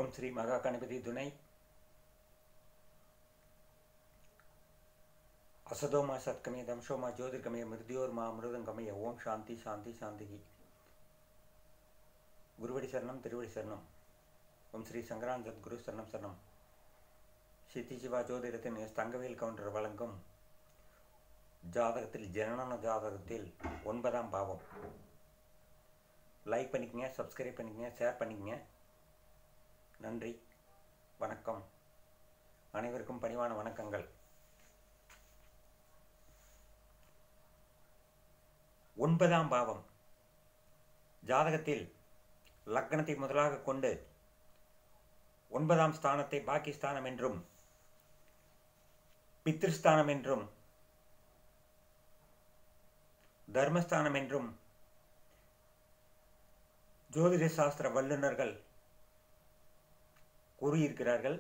ஓம் ஸ்ரீ மகா கணபதி துணை அசதோமா சத்கமய தம்சோமா ஜோதிர்கமய மிருதியோர்மா அமிர்தங்கமய ஓம் சாந்தி சாந்தி சாந்திகி குருவடி சரணம் திருவடி சரணம் ஓம் ஸ்ரீ சங்கரான் சத்குரு சரணம் சரணம் சித்தி சிவா ஜோதிடத்தின் எஸ் தங்கவேல் கவுண்டர் வழங்கும் ஜாதகத்தில் ஜனன ஜாதகத்தில் ஒன்பதாம் பாவம் லைக் பண்ணிக்கங்க சப்ஸ்கிரைப் பண்ணிக்கங்க ஷேர் பண்ணிக்கங்க நன்றி வணக்கம் அனைவருக்கும் பணிவான வணக்கங்கள் ஒன்பதாம் பாவம் ஜாதகத்தில் லக்னத்தை முதலாக கொண்டு ஒன்பதாம் ஸ்தானத்தை பாகிஸ்தானம் என்றும் பித்ருஸ்தானம் என்றும் தர்மஸ்தானம் என்றும் ஜோதிட சாஸ்திர வல்லுநர்கள் கூறியிருக்கிறார்கள்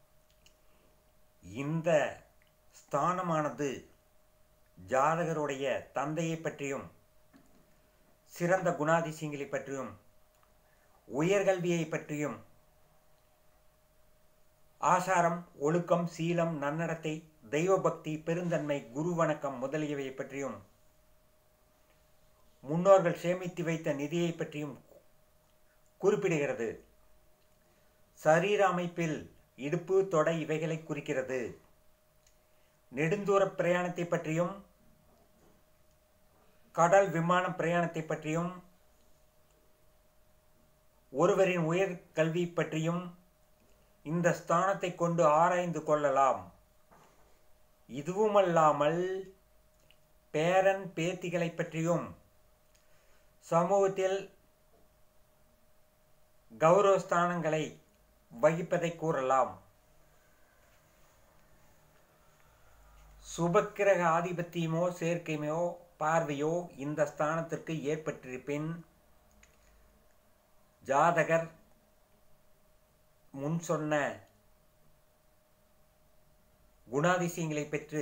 இந்த ஸ்தானமானது ஜாதகருடைய தந்தையை பற்றியும் சிறந்த குணாதிசயங்களை பற்றியும் உயர்கல்வியை பற்றியும் ஆசாரம் ஒழுக்கம் சீலம் நன்னடத்தை தெய்வ பக்தி பெருந்தன்மை குரு வணக்கம் முதலியவை பற்றியும் முன்னோர்கள் சேமித்து வைத்த நிதியை பற்றியும் குறிப்பிடுகிறது சரீர அமைப்பில் இடுப்பு தொடை இவைகளை குறிக்கிறது நெடுந்தூர பிரயாணத்தை பற்றியும் கடல் விமான பிரயாணத்தை பற்றியும் ஒருவரின் உயர் கல்வி பற்றியும் இந்த ஸ்தானத்தை கொண்டு ஆராய்ந்து கொள்ளலாம் இதுவுமல்லாமல் பேரன் பேத்திகளை பற்றியும் சமூகத்தில் கௌரவஸ்தானங்களை வகிப்பதை கூறலாம் சுபக்கிரக ஆதிபத்தியமோ சேர்க்கையோ பார்வையோ இந்த ஸ்தானத்திற்கு ஏற்பட்டிருப்பின் ஜாதகர் முன் சொன்ன குணாதிசயங்களை பெற்று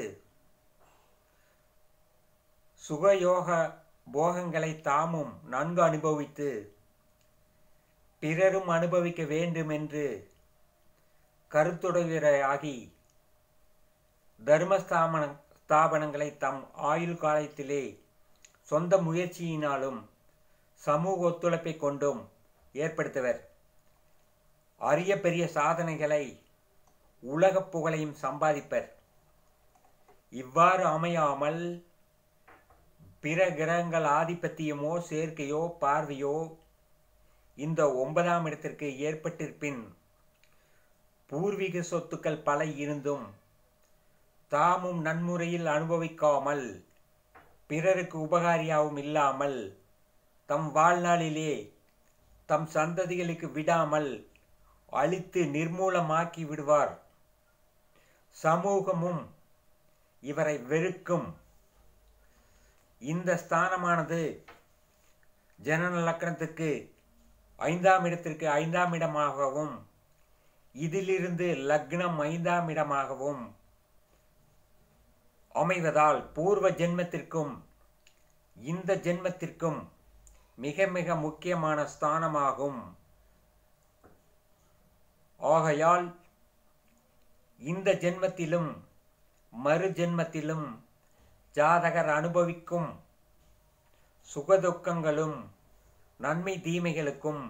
சுகயோக போகங்களை தாமும் நன்கு அனுபவித்து பிறரும் அனுபவிக்க வேண்டும் என்று கருத்துடையராகி தர்மஸ்தாபன ஸ்தாபனங்களை தம் ஆயுள் காலத்திலே சொந்த முயற்சியினாலும் சமூக ஒத்துழைப்பை கொண்டும் ஏற்படுத்துவர் அரிய பெரிய சாதனைகளை உலக புகழையும் சம்பாதிப்பர் இவ்வாறு அமையாமல் பிற கிரகங்கள் ஆதிபத்தியமோ சேர்க்கையோ பார்வையோ இந்த ஒன்பதாம் இடத்திற்கு ஏற்பட்டிருப்பின் பூர்வீக சொத்துக்கள் பல இருந்தும் தாமும் நன்முறையில் அனுபவிக்காமல் பிறருக்கு உபகாரியாகவும் இல்லாமல் தம் வாழ்நாளிலே தம் சந்ததிகளுக்கு விடாமல் அழித்து நிர்மூலமாக்கி விடுவார் சமூகமும் இவரை வெறுக்கும் இந்த ஸ்தானமானது ஜனன லக்கணத்துக்கு ஐந்தாம் இடத்திற்கு ஐந்தாம் இடமாகவும் இதிலிருந்து லக்னம் ஐந்தாம் இடமாகவும் அமைவதால் பூர்வ ஜென்மத்திற்கும் இந்த ஜென்மத்திற்கும் மிக மிக முக்கியமான ஸ்தானமாகும் ஆகையால் இந்த ஜென்மத்திலும் மறு ஜென்மத்திலும் ஜாதகர் அனுபவிக்கும் சுகதுக்கங்களும் நன்மை தீமைகளுக்கும்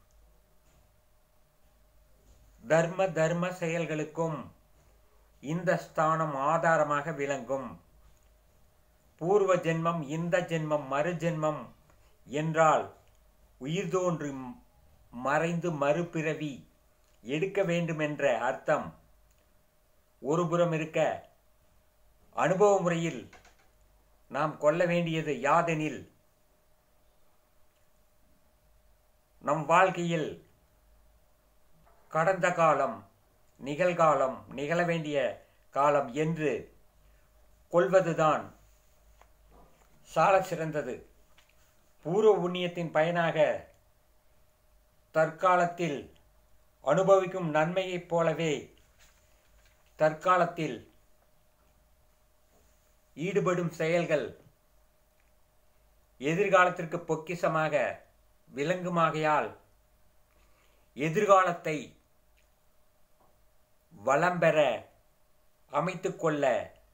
தர்ம தர்ம செயல்களுக்கும் இந்த ஸ்தானம் ஆதாரமாக விளங்கும் பூர்வ ஜென்மம் இந்த ஜென்மம் மறு ஜென்மம் என்றால் உயிர் தோன்றி மறைந்து மறுபிறவி எடுக்க வேண்டுமென்ற அர்த்தம் ஒருபுறம் இருக்க அனுபவ முறையில் நாம் கொள்ள வேண்டியது யாதெனில் நம் வாழ்க்கையில் கடந்த காலம் நிகழ்காலம் நிகழ வேண்டிய காலம் என்று கொள்வதுதான் சால சிறந்தது பூர்வ புண்ணியத்தின் பயனாக தற்காலத்தில் அனுபவிக்கும் நன்மையைப் போலவே தற்காலத்தில் ஈடுபடும் செயல்கள் எதிர்காலத்திற்கு பொக்கிசமாக விளங்குமாகையால் எதிர்காலத்தை வளம் பெற அமைத்து கொள்ள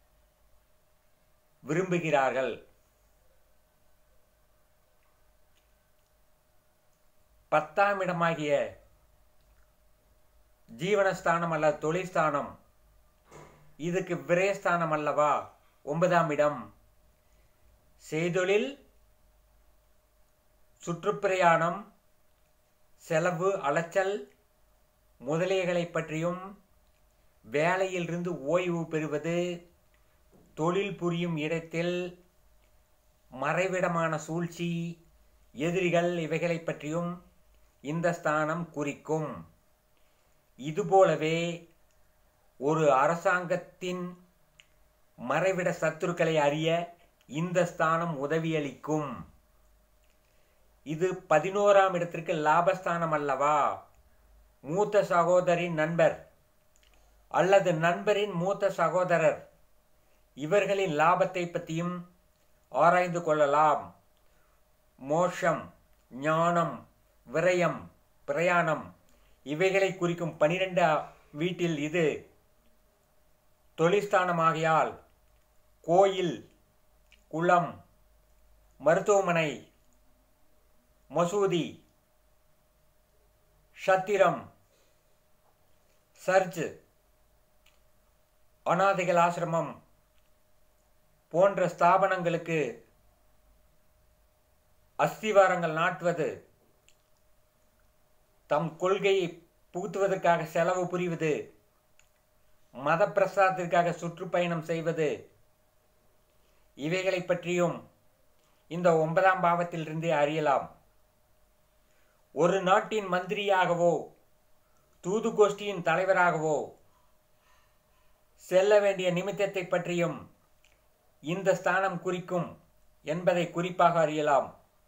விரும்புகிறார்கள் பத்தாம் இடமாகிய ஜீவனஸ்தானம் அல்ல தொழில்ஸ்தானம் இதுக்கு விரயஸ்தானம் அல்லவா ஒன்பதாம் இடம் செய்தொழில் சுற்றுப்பிரயாணம் செலவு அலைச்சல் முதலியகளை பற்றியும் வேலையிலிருந்து ஓய்வு பெறுவது தொழில் புரியும் இடத்தில் மறைவிடமான சூழ்ச்சி எதிரிகள் இவைகளை பற்றியும் இந்த ஸ்தானம் குறிக்கும் இதுபோலவே ஒரு அரசாங்கத்தின் மறைவிட சத்துருக்களை அறிய இந்த ஸ்தானம் உதவியளிக்கும் இது பதினோராம் இடத்திற்கு லாபஸ்தானம் அல்லவா மூத்த சகோதரின் நண்பர் அல்லது நண்பரின் மூத்த சகோதரர் இவர்களின் லாபத்தை பற்றியும் ஆராய்ந்து கொள்ளலாம் மோஷம் ஞானம் விரயம் பிரயாணம் இவைகளை குறிக்கும் பனிரெண்டு வீட்டில் இது தொழிற்ஸ்தானமாகையால் கோயில் குளம் மருத்துவமனை மசூதி சத்திரம் சர்ச் அனாதைகள் ஆசிரமம் போன்ற ஸ்தாபனங்களுக்கு அஸ்திவாரங்கள் நாட்டுவது தம் கொள்கையை புகுத்துவதற்காக செலவு புரிவது மத பிரசாதத்திற்காக சுற்றுப்பயணம் செய்வது இவைகளை பற்றியும் இந்த ஒன்பதாம் பாவத்திலிருந்தே அறியலாம் ஒரு நாட்டின் மந்திரியாகவோ தூது கோஷ்டியின் தலைவராகவோ செல்ல வேண்டிய நிமித்தத்தை பற்றியும் இந்த ஸ்தானம் குறிக்கும் என்பதை குறிப்பாக அறியலாம்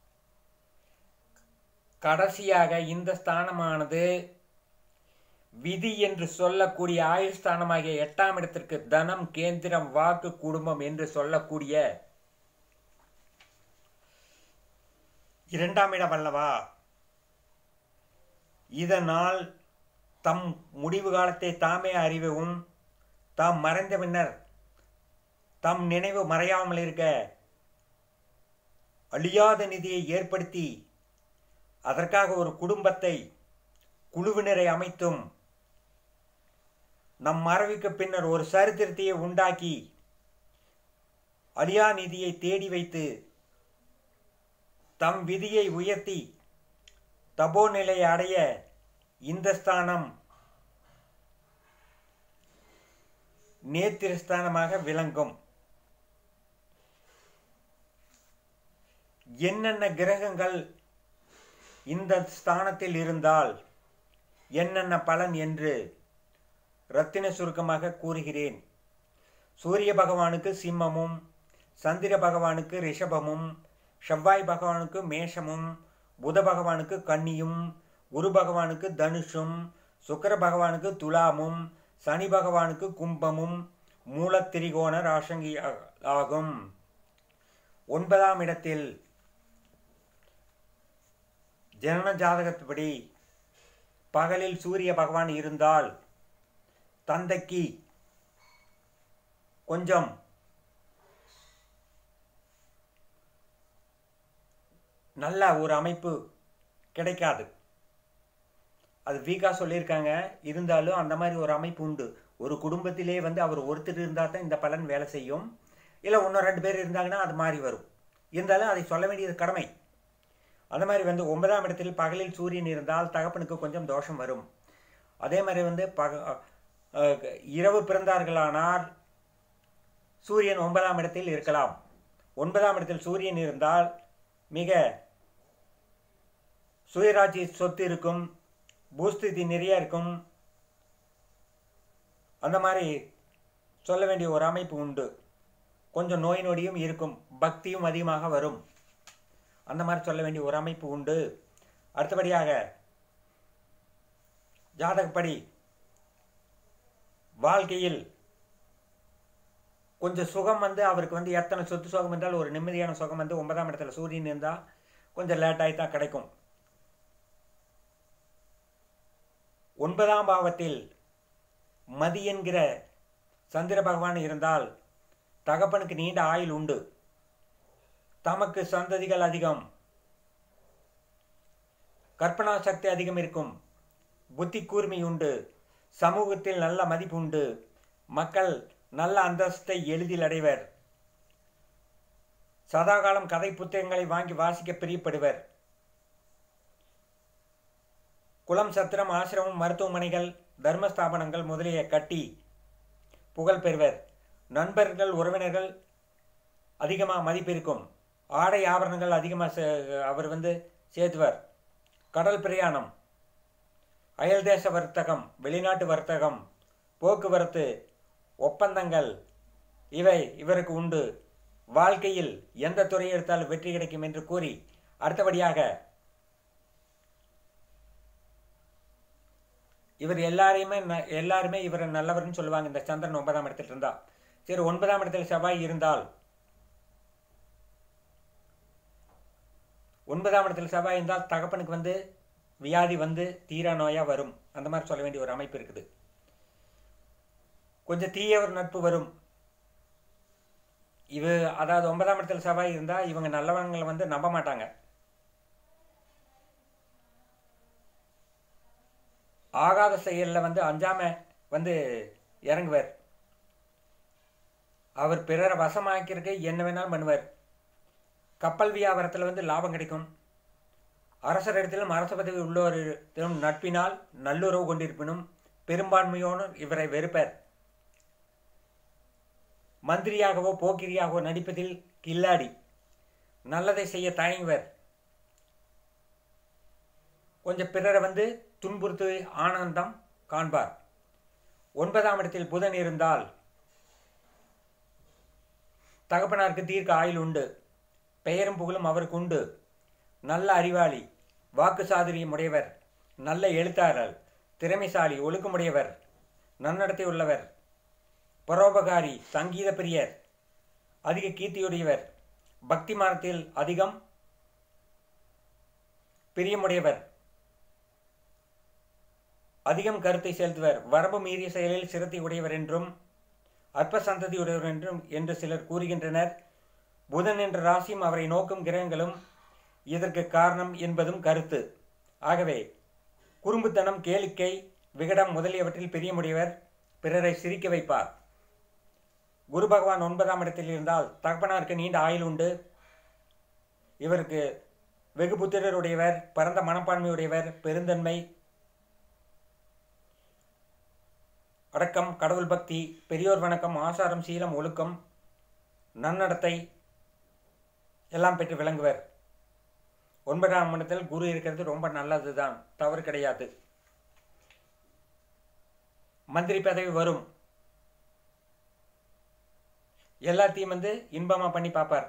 கடைசியாக இந்த ஸ்தானமானது விதி என்று சொல்லக்கூடிய ஆயுள் ஸ்தானமாகிய எட்டாம் இடத்திற்கு தனம் கேந்திரம் வாக்கு குடும்பம் என்று சொல்லக்கூடிய இரண்டாம் இடம் அல்லவா இதனால் தம் முடிவு காலத்தை தாமே அறிவும் தாம் மறைந்த பின்னர் தம் நினைவு மறையாமல் இருக்க அழியாத நிதியை ஏற்படுத்தி அதற்காக ஒரு குடும்பத்தை குழுவினரை அமைத்தும் நம் மறைவுக்கு பின்னர் ஒரு சரித்திரத்தையே உண்டாக்கி அழியா நிதியை தேடி வைத்து தம் விதியை உயர்த்தி தபோ நிலையை அடைய இந்த ஸ்தானம் நேத்திரஸ்தானமாக விளங்கும் என்னென்ன கிரகங்கள் இந்த ஸ்தானத்தில் இருந்தால் என்னென்ன பலன் என்று ரத்தின சுருக்கமாக கூறுகிறேன் சூரிய பகவானுக்கு சிம்மமும் சந்திர பகவானுக்கு ரிஷபமும் செவ்வாய் பகவானுக்கு மேஷமும் புத பகவானுக்கு கன்னியும் குரு பகவானுக்கு தனுஷும் சுக்கர பகவானுக்கு துலாமும் சனி பகவானுக்கு கும்பமும் மூலத்திரிகோண ராசங்கி ஆகும் ஒன்பதாம் இடத்தில் ஜனன ஜாதகத்துப்படி பகலில் சூரிய பகவான் இருந்தால் தந்தைக்கு கொஞ்சம் நல்ல ஒரு அமைப்பு கிடைக்காது அது வீக்காக சொல்லியிருக்காங்க இருந்தாலும் அந்த மாதிரி ஒரு அமைப்பு உண்டு ஒரு குடும்பத்திலே வந்து அவர் ஒருத்தர் இருந்தால் தான் இந்த பலன் வேலை செய்யும் இல்லை இன்னும் ரெண்டு பேர் இருந்தாங்கன்னா அது மாறி வரும் இருந்தாலும் அதை சொல்ல வேண்டியது கடமை அந்த மாதிரி வந்து ஒன்பதாம் இடத்தில் பகலில் சூரியன் இருந்தால் தகப்பனுக்கு கொஞ்சம் தோஷம் வரும் அதே மாதிரி வந்து பக இரவு பிறந்தார்களானால் சூரியன் ஒன்பதாம் இடத்தில் இருக்கலாம் ஒன்பதாம் இடத்தில் சூரியன் இருந்தால் மிக சுயராட்சி சொத்து இருக்கும் பூஸ்திதி நிறைய இருக்கும் அந்த மாதிரி சொல்ல வேண்டிய ஒரு அமைப்பு உண்டு கொஞ்சம் நோய் நொடியும் இருக்கும் பக்தியும் அதிகமாக வரும் அந்த மாதிரி சொல்ல வேண்டிய ஒரு அமைப்பு உண்டு அடுத்தபடியாக ஜாதகப்படி வாழ்க்கையில் கொஞ்சம் சுகம் வந்து அவருக்கு வந்து எத்தனை சொத்து சுகம் என்றால் ஒரு நிம்மதியான சுகம் வந்து ஒன்பதாம் இடத்துல சூரியன் இருந்தால் கொஞ்சம் லேட்டாகி தான் கிடைக்கும் ஒன்பதாம் பாவத்தில் மதி என்கிற சந்திர பகவான் இருந்தால் தகப்பனுக்கு நீண்ட ஆயுள் உண்டு தமக்கு சந்ததிகள் அதிகம் கற்பனா சக்தி அதிகம் இருக்கும் புத்தி கூர்மை உண்டு சமூகத்தில் நல்ல மதிப்பு உண்டு மக்கள் நல்ல அந்தஸ்தை எளிதில் அடைவர் சதாகாலம் கதை புத்தகங்களை வாங்கி வாசிக்க பிரியப்படுவர் குலம் சத்திரம் ஆசிரமம் மருத்துவமனைகள் தர்மஸ்தாபனங்கள் முதலிய கட்டி புகழ் பெறுவர் நண்பர்கள் உறவினர்கள் அதிகமாக மதிப்பிருக்கும் ஆடை ஆபரணங்கள் அதிகமாக அவர் வந்து சேர்த்துவர் கடல் பிரயாணம் அயல் தேச வர்த்தகம் வெளிநாட்டு வர்த்தகம் போக்குவரத்து ஒப்பந்தங்கள் இவை இவருக்கு உண்டு வாழ்க்கையில் எந்த துறை எடுத்தாலும் வெற்றி கிடைக்கும் என்று கூறி அடுத்தபடியாக இவர் எல்லாரையுமே ந- எல்லாருமே இவர் நல்லவர்னு சொல்லுவாங்க இந்த சந்திரன் ஒன்பதாம் இடத்துல இருந்தா சரி ஒன்பதாம் இடத்தில் செவ்வாய் இருந்தால் ஒன்பதாம் இடத்தில் செவ்வாய் இருந்தால் தகப்பனுக்கு வந்து வியாதி வந்து தீரா நோயா வரும் அந்த மாதிரி சொல்ல வேண்டிய ஒரு அமைப்பு இருக்குது கொஞ்சம் தீய ஒரு நட்பு வரும் இவ அதாவது ஒன்பதாம் இடத்துல செவ்வாய் இருந்தா இவங்க நல்லவங்களை வந்து நம்ப மாட்டாங்க ஆகாத செயலில் வந்து அஞ்சாம வந்து இறங்குவார் அவர் பிறரை வசமாக்கிறதுக்கு என்ன வேணாலும் பண்ணுவார் கப்பல் வியாபாரத்தில் வந்து லாபம் கிடைக்கும் அரசர் இடத்திலும் அரச பதவி உள்ளோரிடம் நட்பினால் நல்லுறவு கொண்டிருப்பினும் பெரும்பான்மையோடு இவரை வெறுப்பர் மந்திரியாகவோ போக்கிரியாகவோ நடிப்பதில் கில்லாடி நல்லதை செய்ய தயங்குவர் கொஞ்சம் பிறரை வந்து துன்புறுத்து ஆனந்தம் காண்பார் ஒன்பதாம் இடத்தில் புதன் இருந்தால் தகப்பனாருக்கு தீர்க்க ஆயுள் உண்டு பெயரும் புகழும் அவருக்கு உண்டு நல்ல அறிவாளி வாக்கு சாதுரியம் உடையவர் நல்ல எழுத்தாளர் திறமைசாலி ஒழுக்கமுடையவர் நன்னடத்தை உள்ளவர் பரோபகாரி சங்கீத பிரியர் அதிக கீர்த்தியுடையவர் பக்தி மார்க்கத்தில் அதிகம் பிரியமுடையவர் அதிகம் கருத்தை செலுத்துவர் வரம்பு மீறிய செயலில் சிரத்தை உடையவர் என்றும் அற்ப சந்ததி உடையவர் என்றும் என்று சிலர் கூறுகின்றனர் புதன் என்ற ராசியும் அவரை நோக்கும் கிரகங்களும் இதற்கு காரணம் என்பதும் கருத்து ஆகவே குறும்புத்தனம் கேளிக்கை விகடம் முதலியவற்றில் பிரியமுடையவர் பிறரை சிரிக்க வைப்பார் குரு பகவான் ஒன்பதாம் இடத்தில் இருந்தால் தகப்பனாருக்கு நீண்ட ஆயுள் உண்டு இவருக்கு வெகு புத்திரருடையவர் பரந்த மனப்பான்மையுடையவர் பெருந்தன்மை அடக்கம் கடவுள் பக்தி பெரியோர் வணக்கம் ஆசாரம் சீலம் ஒழுக்கம் நன்னடத்தை எல்லாம் பெற்று விளங்குவர் ஒன்பதாம் இடத்தில் குரு இருக்கிறது ரொம்ப நல்லதுதான் தவறு கிடையாது மந்திரி பதவி வரும் எல்லாத்தையும் வந்து இன்பமா பண்ணி பார்ப்பார்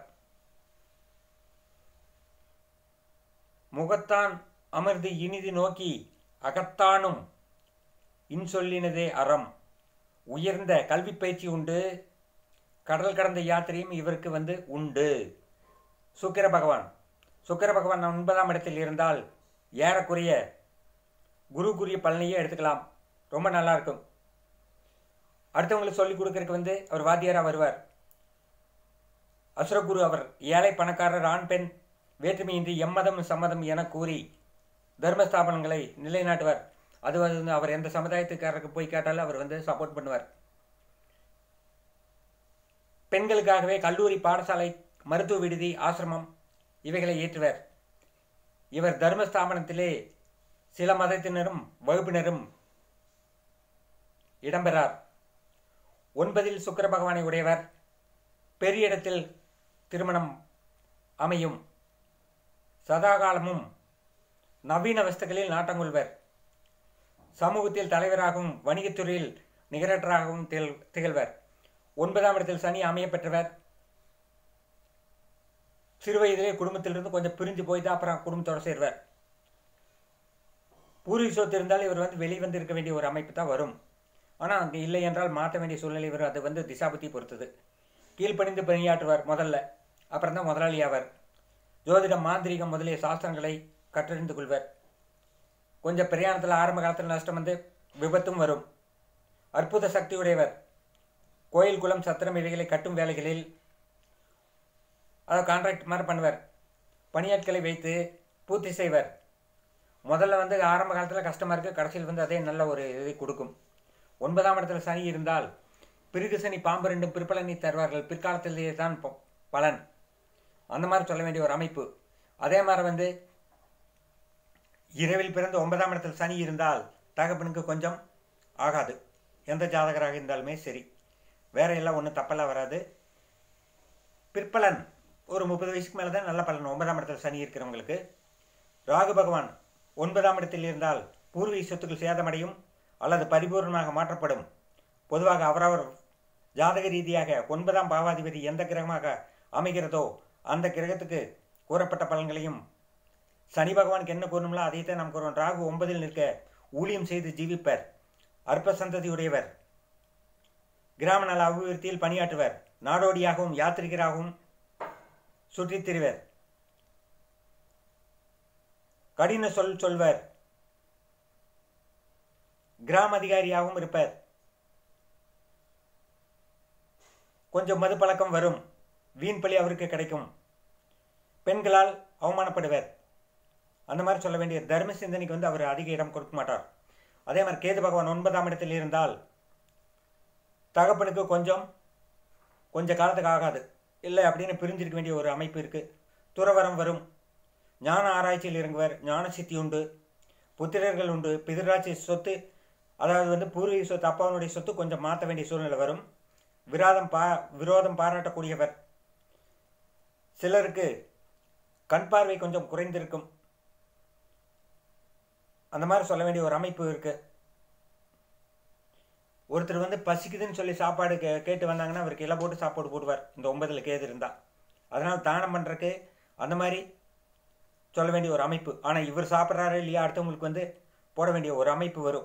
முகத்தான் அமர்ந்து இனிது நோக்கி அகத்தானும் இன்சொல்லினதே அறம் உயர்ந்த கல்வி பயிற்சி உண்டு கடல் கடந்த யாத்திரையும் இவருக்கு வந்து உண்டு சுக்கிர பகவான் சுக்கிர பகவான் ஒன்பதாம் இடத்தில் இருந்தால் ஏறக்குறைய குருக்குரிய பலனையே எடுத்துக்கலாம் ரொம்ப நல்லா இருக்கும் அடுத்தவங்களுக்கு சொல்லிக் கொடுக்கறதுக்கு வந்து அவர் வாத்தியாராக வருவார் அசுரகுரு அவர் ஏழை பணக்காரர் ஆண் பெண் வேற்றுமையின்றி எம்மதம் சம்மதம் என கூறி தர்மஸ்தாபனங்களை நிலைநாட்டுவார் அது வந்து அவர் எந்த சமுதாயத்துக்காரருக்கு போய் கேட்டாலும் அவர் வந்து சப்போர்ட் பண்ணுவார் பெண்களுக்காகவே கல்லூரி பாடசாலை மருத்துவ விடுதி ஆசிரமம் இவைகளை ஏற்றுவர் இவர் தர்மஸ்தாபனத்திலே சில மதத்தினரும் வகுப்பினரும் இடம்பெறார் ஒன்பதில் சுக்கிர பகவானை உடையவர் பெரிய இடத்தில் திருமணம் அமையும் சதாகாலமும் நவீன வஸ்துகளில் நாட்டங்கொள்வர் சமூகத்தில் தலைவராகவும் வணிகத்துறையில் நிகரற்றராகவும் திகழ் திகழ்வர் ஒன்பதாம் இடத்தில் சனி அமைய பெற்றவர் சிறு வயதிலே குடும்பத்திலிருந்து கொஞ்சம் பிரிஞ்சு போய் தான் அப்புறம் குடும்பத்தோட சேர்வர் பூர்வீக சொத்து இருந்தால் இவர் வந்து வெளிவந்து இருக்க வேண்டிய ஒரு அமைப்பு தான் வரும் ஆனால் அங்கே இல்லை என்றால் மாற்ற வேண்டிய சூழ்நிலை வரும் அது வந்து திசாபுத்தி பொறுத்தது கீழ்ப்பணிந்து பணியாற்றுவார் முதல்ல அப்புறம் தான் முதலாளி ஆவார் ஜோதிடம் மாந்திரீகம் முதலிய சாஸ்திரங்களை கற்றறிந்து கொள்வர் கொஞ்சம் பிரயாணத்தில் ஆரம்ப காலத்தில் நஷ்டம் வந்து விபத்தும் வரும் அற்புத சக்தியுடையவர் கோயில் குளம் சத்திரம் இவைகளை கட்டும் வேலைகளில் அதை கான்ட்ராக்ட் மாதிரி பண்ணுவார் பணியாட்களை வைத்து பூர்த்தி செய்வர் முதல்ல வந்து ஆரம்ப காலத்தில் கஷ்டமாக இருக்குது கடைசியில் வந்து அதே நல்ல ஒரு இதை கொடுக்கும் ஒன்பதாம் இடத்துல சனி இருந்தால் பிறகு சனி பாம்பு ரெண்டும் பிற்பலனை தருவார்கள் பிற்காலத்திலேயே தான் ப- பலன் அந்த மாதிரி சொல்ல வேண்டிய ஒரு அமைப்பு அதே மாதிரி வந்து இரவில் பிறந்த ஒன்பதாம் இடத்தில் சனி இருந்தால் தகப்பனுக்கு கொஞ்சம் ஆகாது எந்த ஜாதகராக இருந்தாலுமே சரி வேற எல்லாம் ஒன்றும் தப்பெல்லாம் வராது பிற்பலன் ஒரு முப்பது வயசுக்கு மேலே தான் நல்ல பலன் ஒன்பதாம் இடத்தில் சனி இருக்கிறவங்களுக்கு ராகு பகவான் ஒன்பதாம் இடத்தில் இருந்தால் பூர்வீக சொத்துக்கள் சேதமடையும் அல்லது பரிபூர்ணமாக மாற்றப்படும் பொதுவாக அவரவர் ஜாதக ரீதியாக ஒன்பதாம் பாவாதிபதி எந்த கிரகமாக அமைகிறதோ அந்த கிரகத்துக்கு கூறப்பட்ட பலன்களையும் சனி பகவானுக்கு என்ன கூறணும்ல அதைத்தான் நாம் கூறுவோம் ராகு ஒன்பதில் நிற்க ஊழியம் செய்து ஜீவிப்பர் அற்ப சந்ததியுடையவர் கிராம நல அபிவிருத்தியில் பணியாற்றுவர் நாடோடியாகவும் யாத்திரிகராகவும் சுற்றித் திரிவர் கடின சொல் சொல்வர் கிராம அதிகாரியாகவும் இருப்பர் கொஞ்சம் மது பழக்கம் வரும் வீண் பழி அவருக்கு கிடைக்கும் பெண்களால் அவமானப்படுவர் அந்த மாதிரி சொல்ல வேண்டிய தர்ம சிந்தனைக்கு வந்து அவர் அதிக இடம் கொடுக்க மாட்டார் அதே மாதிரி கேது பகவான் ஒன்பதாம் இடத்தில் இருந்தால் தகப்பனுக்கு கொஞ்சம் கொஞ்ச காலத்துக்கு ஆகாது இல்லை அப்படின்னு பிரிஞ்சிருக்க வேண்டிய ஒரு அமைப்பு இருக்குது துறவரம் வரும் ஞான ஆராய்ச்சியில் இறங்குவர் ஞான சித்தி உண்டு புத்திரர்கள் உண்டு பிதிராட்சி சொத்து அதாவது வந்து பூர்வீக சொத்து அப்பாவுடைய சொத்து கொஞ்சம் மாற்ற வேண்டிய சூழ்நிலை வரும் விராதம் பா விரோதம் பாராட்டக்கூடியவர் சிலருக்கு கண் பார்வை கொஞ்சம் குறைந்திருக்கும் அந்த மாதிரி சொல்ல வேண்டிய ஒரு அமைப்பு இருக்கு ஒருத்தர் வந்து பசிக்குதுன்னு சொல்லி சாப்பாடு கே கேட்டு வந்தாங்கன்னா அவருக்கு இலை போட்டு சாப்பாடு போடுவார் இந்த ஒன்பதில் கேது இருந்தா அதனால் தானம் பண்ணுறக்கு அந்த மாதிரி சொல்ல வேண்டிய ஒரு அமைப்பு ஆனால் இவர் சாப்பிட்றாரு இல்லையா அடுத்தவங்களுக்கு வந்து போட வேண்டிய ஒரு அமைப்பு வரும்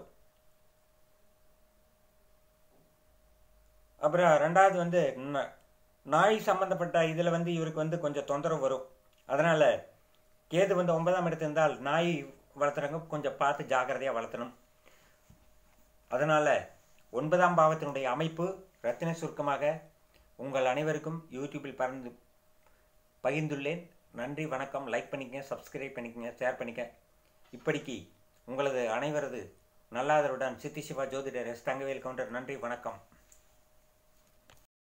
அப்புறம் ரெண்டாவது வந்து ந- நாய் சம்பந்தப்பட்ட இதில் வந்து இவருக்கு வந்து கொஞ்சம் தொந்தரவு வரும் அதனால் கேது வந்து ஒன்பதாம் இடத்து இருந்தால் நாய் வளர்த்துறவங்க கொஞ்சம் பார்த்து ஜாக்கிரதையாக வளர்த்தணும் அதனால் ஒன்பதாம் பாவத்தினுடைய அமைப்பு ரத்தின சுருக்கமாக உங்கள் அனைவருக்கும் யூடியூப்பில் பறந்து பகிர்ந்துள்ளேன் நன்றி வணக்கம் லைக் பண்ணிக்கங்க சப்ஸ்கிரைப் பண்ணிக்கங்க ஷேர் பண்ணிக்க இப்படிக்கு உங்களது அனைவரது நல்லாதருடன் சித்தி சிவா ஜோதிடர் எஸ் தங்கவேல் கவுண்டர் நன்றி வணக்கம்